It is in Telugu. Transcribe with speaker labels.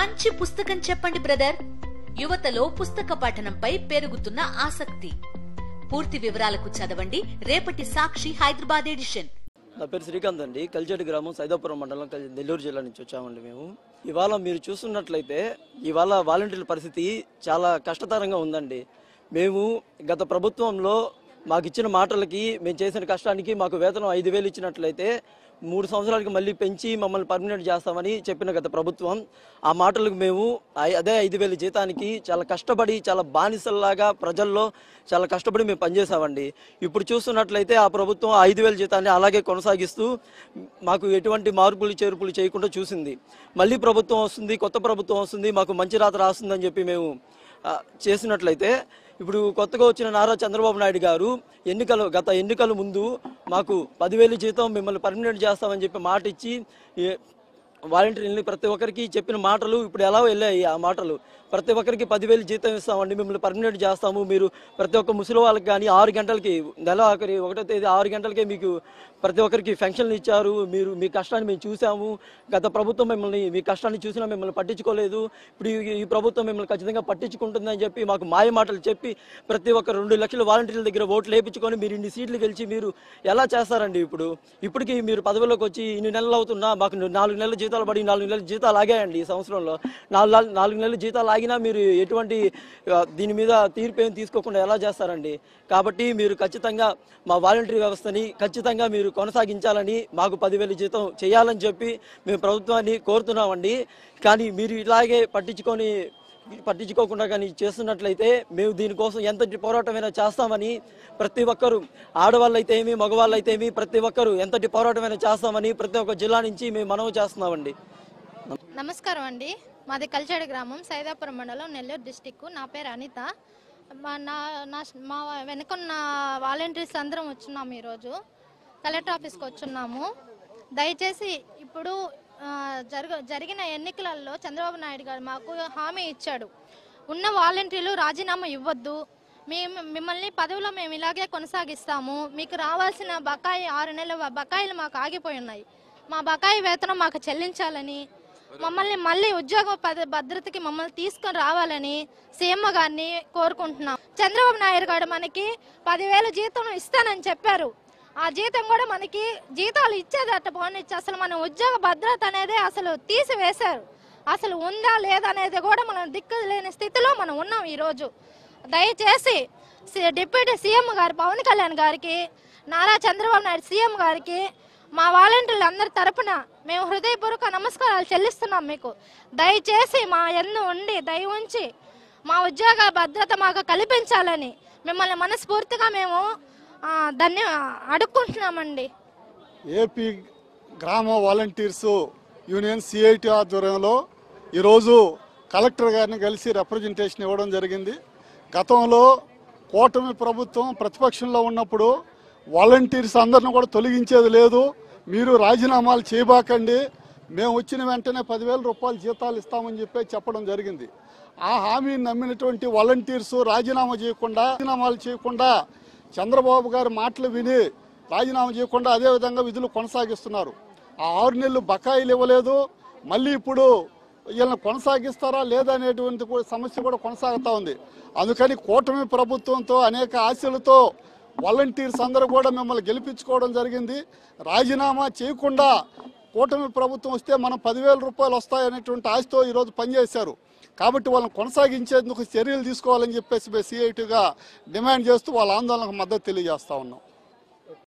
Speaker 1: మంచి పుస్తకం చెప్పండి బ్రదర్ యువతలో పుస్తక పఠనంపై పెరుగుతున్న ఆసక్తి పూర్తి వివరాలకు చదవండి రేపటి సాక్షి హైదరాబాద్ ఎడిషన్
Speaker 2: నా పేరు శ్రీకాంత్ అండి కలిచేటి గ్రామం సైదాపురం మండలం కల్- నెల్లూరు జిల్లా నుంచి వచ్చామండి మేము ఇవాళ మీరు చూస్తున్నట్లయితే ఇవాళ వాలంటీర్ల పరిస్థితి చాలా కష్టతరంగా ఉందండి మేము గత ప్రభుత్వంలో మాకు ఇచ్చిన మాటలకి మేము చేసిన కష్టానికి మాకు వేతనం ఐదు వేలు ఇచ్చినట్లయితే మూడు సంవత్సరాలకి మళ్ళీ పెంచి మమ్మల్ని పర్మనెంట్ చేస్తామని చెప్పిన గత ప్రభుత్వం ఆ మాటలకు మేము ఐ- అదే ఐదు వేల జీతానికి చాలా కష్టపడి చాలా బానిసల్లాగా ప్రజల్లో చాలా కష్టపడి మేము పనిచేసామండి ఇప్పుడు చూస్తున్నట్లయితే ఆ ప్రభుత్వం ఆ ఐదు వేల జీతాన్ని అలాగే కొనసాగిస్తూ మాకు ఎటువంటి మార్పులు చేర్పులు చేయకుండా చూసింది మళ్ళీ ప్రభుత్వం వస్తుంది కొత్త ప్రభుత్వం వస్తుంది మాకు మంచి రాత రాస్తుందని చెప్పి మేము ఆ, చేసినట్లయితే ఇప్పుడు కొత్తగా వచ్చిన నారా చంద్రబాబు నాయుడు గారు ఎన్నికలు గత ఎన్నికల ముందు మాకు పదివేలు జీతం మిమ్మల్ని పర్మనెంట్ చేస్తామని చెప్పి మాట ఇచ్చి ఏ- వాలంటీర్ని ప్రతి ఒక్కరికి చెప్పిన మాటలు ఇప్పుడు ఎలా వెళ్ళాయి ఆ మాటలు ప్రతి ఒక్కరికి పదివేలు జీతం ఇస్తామండి మిమ్మల్ని పర్మనెంట్ చేస్తాము మీరు ప్రతి ఒక్క ముసలి వాళ్ళకి కానీ ఆరు గంటలకి నెల ఆఖరి ఒకటో తేదీ ఆరు గంటలకే మీకు ప్రతి ఒక్కరికి పెన్షన్లు ఇచ్చారు మీరు మీ కష్టాన్ని మేము చూసాము గత ప్రభుత్వం మిమ్మల్ని మీ కష్టాన్ని చూసినా మిమ్మల్ని పట్టించుకోలేదు ఇప్పుడు ఈ- ఈ ప్రభుత్వం మిమ్మల్ని ఖచ్చితంగా పట్టించుకుంటుందని చెప్పి మాకు మాయ మాటలు చెప్పి ప్రతి ఒక్క రెండు లక్షల వాలంటీర్ల దగ్గర ఓట్లు వేయించుకొని మీరు ఇన్ని సీట్లు గెలిచి మీరు ఎలా చేస్తారండి ఇప్పుడు ఇప్పటికి మీరు పదవిలోకి వచ్చి ఇన్ని నెలలు అవుతున్నా మాకు నాలుగు నెలల జీతాలు పడి నాలుగు నెలల జీతాలు ఆగాయండి ఈ సంవత్సరంలో నాలుగు నెలలు- నాలుగు నెలల జీతాలు ఆగినా మీరు ఎటువంటి ఆ, దీని మీద తీర్పు ఏం తీసుకోకుండా ఎలా చేస్తారండి కాబట్టి మీరు ఖచ్చితంగా మా వాలంటరీ వ్యవస్థని ఖచ్చితంగా మీరు కొనసాగించాలని మాకు పదివేలు జీతం చేయాలని చెప్పి మేము ప్రభుత్వాన్ని కోరుతున్నామండి కానీ మీరు ఇలాగే పట్టించుకొని పట్టించుకోకుండా కానీ చేస్తున్నట్లయితే మేము దీనికోసం ఎంతటి పోరాటమైనా చేస్తామని ప్రతి ఒక్కరు ఆడవాళ్ళు అయితే ఏమి మగవాళ్ళు అయితే ఏమి ప్రతి ఒక్కరు ఎంతటి పోరాటమైనా చేస్తామని ప్రతి ఒక్క జిల్లా నుంచి మేము మనవి చేస్తున్నామండి
Speaker 3: నమస్కారం అండి మాది కల్చాడు గ్రామం సైదాపురం మండలం నెల్లూరు డిస్టిక్ నా పేరు అనిత మా నా నా మా వెనుకున్న వాలంటీర్స్ అందరం వచ్చున్నాము ఈరోజు కలెక్టర్ ఆఫీస్కి వచ్చున్నాము దయచేసి ఇప్పుడు ఆ, జరగ జరిగిన ఎన్నికలలో చంద్రబాబు నాయుడు గారు మాకు హామీ ఇచ్చాడు ఉన్న వాలంటీర్లు రాజీనామా ఇవ్వద్దు మేము మిమ్మల్ని పదవిలో మేము ఇలాగే కొనసాగిస్తాము మీకు రావాల్సిన బకాయి ఆరు నెలల బకాయిలు మాకు ఆగిపోయి ఉన్నాయి మా బకాయి వేతనం మాకు చెల్లించాలని మమ్మల్ని మళ్ళీ ఉద్యోగ పద- భద్రతకి మమ్మల్ని తీసుకొని రావాలని సీఎం గారిని కోరుకుంటున్నాం చంద్రబాబు నాయుడు గారు మనకి పదివేల జీతం ఇస్తానని చెప్పారు ఆ జీతం కూడా మనకి జీతాలు ఇచ్చేది అట్ట పోనిచ్చి అసలు మన ఉద్యోగ భద్రత అనేది అసలు తీసివేశారు అసలు ఉందా లేదా అనేది కూడా మనం దిక్కు లేని స్థితిలో మనం ఉన్నాం ఈరోజు దయచేసి సి- డిప్యూటీ సీఎం గారు పవన్ కళ్యాణ్ గారికి నారా చంద్రబాబు నాయుడు సీఎం గారికి మా వాలంటీర్లు అందరి తరపున మేము హృదయపూర్వక నమస్కారాలు చెల్లిస్తున్నాం మీకు దయచేసి మా ఎన్ను ఉండి దయ ఉంచి మా ఉద్యోగ భద్రత మాకు కల్పించాలని మిమ్మల్ని మనస్ఫూర్తిగా మేము ఆ, ధన్య అడుక్కుంటున్నామండి
Speaker 4: ఏపీ గ్రామ వాలంటీర్స్ యూనియన్ సిఐటి ఆధ్వర్యంలో ఈరోజు కలెక్టర్ గారిని కలిసి రిప్రజెంటేషన్ ఇవ్వడం జరిగింది గతంలో కూటమి ప్రభుత్వం ప్రతిపక్షంలో ఉన్నప్పుడు వాలంటీర్స్ అందరిని కూడా తొలగించేది లేదు మీరు రాజీనామాలు చేయబాకండి మేము వచ్చిన వెంటనే పదివేల రూపాయలు జీతాలు ఇస్తామని చెప్పి చెప్పడం జరిగింది ఆ హామీని నమ్మినటువంటి వాలంటీర్స్ రాజీనామా చేయకుండా రాజీనామాలు చేయకుండా చంద్రబాబు గారి మాటలు విని రాజీనామా చేయకుండా అదే విధంగా విధులు కొనసాగిస్తున్నారు ఆ ఆరు నెలలు బకాయిలు ఇవ్వలేదు మళ్ళీ ఇప్పుడు వీళ్ళని కొనసాగిస్తారా లేదా అనేటువంటి కూడా సమస్య కూడా కొనసాగుతూ ఉంది అందుకని కూటమి ప్రభుత్వంతో అనేక ఆశలతో వాలంటీర్స్ అందరూ కూడా మిమ్మల్ని గెలిపించుకోవడం జరిగింది రాజీనామా చేయకుండా కూటమి ప్రభుత్వం వస్తే మనం పదివేల రూపాయలు వస్తాయనేటువంటి ఆశతో ఈరోజు పనిచేశారు కాబట్టి వాళ్ళని కొనసాగించేందుకు చర్యలు తీసుకోవాలని చెప్పేసి సిఐటిగా డిమాండ్ చేస్తూ వాళ్ళ ఆందోళనకు మద్దతు తెలియజేస్తా ఉన్నాం